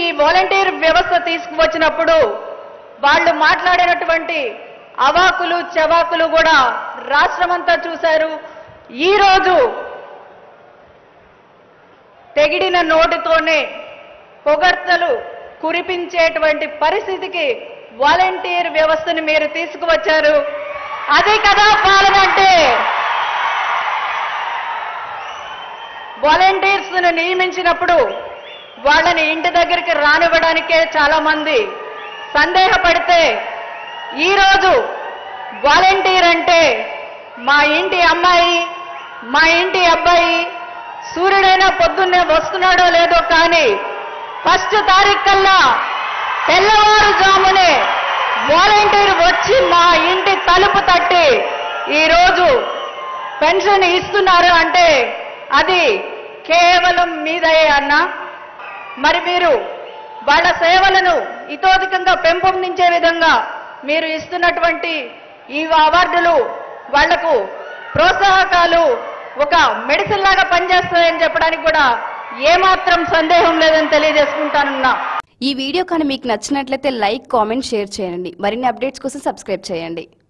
ఈ వాలంటీర్ వ్యవస్థ తీసుకువచ్చినప్పుడు వాళ్ళు మాట్లాడినటువంటి అవాకులు చవాకులు కూడా రాష్ట్రమంతా చూశారు ఈరోజు తెగిడిన నోటితోనే పొగడ్తలు కురిపించేటువంటి పరిస్థితికి వాలంటీర్ వ్యవస్థను మీరు తీసుకువచ్చారు అదే కదా పాలన అంటే వాలంటీర్స్ ను నియమించినప్పుడు వాళ్ళని ఇంటి దగ్గరికి రానివ్వడానికే చాలా మంది సందేహపడితే ఈరోజు వాలంటీర్ అంటే మా ఇంటి అమ్మాయి మా ఇంటి అబ్బాయి సూర్యుడైనా పొద్దున్నే వస్తున్నాడో లేదో కానీ ఫస్ట్ తారీఖు కల్లా తెల్లవారుజామునే వాలంటీర్ వచ్చి మా ఇంటి తలుపు తట్టి ఈరోజు పెన్షన్ ఇస్తున్నారు అంటే అది కేవలం మీదయే అన్నా మరి మీరు వాళ్ళ సేవలను ఇతోధికంగా పెంపొందించే విధంగా మీరు ఇస్తున్నటువంటి ఈ అవార్డులు వాళ్లకు ప్రోత్సాహకాలు ఒక మెడిసిన్ లాగా పనిచేస్తాయని చెప్పడానికి కూడా ఏమాత్రం సందేహం లేదని తెలియజేసుకుంటానన్నా ఈ వీడియో కానీ మీకు నచ్చినట్లయితే లైక్ కామెంట్ షేర్ చేయండి మరిన్ని అప్డేట్స్ కోసం సబ్స్క్రైబ్ చేయండి